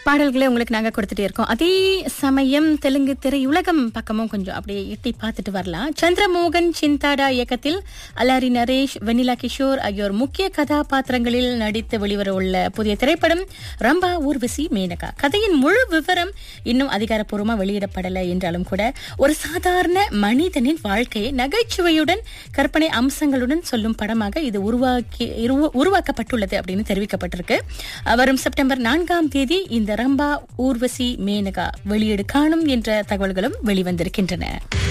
பாடல்களை உங்களுக்கு நாங்க கொடுத்துட்டே இருக்கோம் அதே சமயம் தெலுங்கு திரையுலகம் பக்கமும் கொஞ்சம் அப்படியே எட்டி பார்த்துட்டு வரலாம் சந்திரமோகன் சிந்தாடா இயக்கத்தில் அலாரி நரேஷ் வெனிலா கிஷோர் ஆகியோர் முக்கிய கதாபாத்திரங்களில் நடித்து வெளிவர உள்ள புதிய திரைப்படம் ரம்பா ஊர்வசி மேனகா கதையின் முழு விவரம் இன்னும் அதிகாரப்பூர்வமா வெளியிடப்படலை என்றாலும் கூட ஒரு சாதாரண மனிதனின் வாழ்க்கையை நகைச்சுவையுடன் கற்பனை அம்சங்களுடன் சொல்லும் படமாக இது உருவாக்கி உருவ- உருவாக்கப்பட்டுள்ளது அப்படின்னு தெரிவிக்கப்பட்டிருக்கு வரும் செப்டம்பர் நான்காம் தேதி இந்த ரம்பா ஊர்வசி மேனகா வெளியீடு காணும் என்ற தகவல்களும் வெளிவந்திருக்கின்றன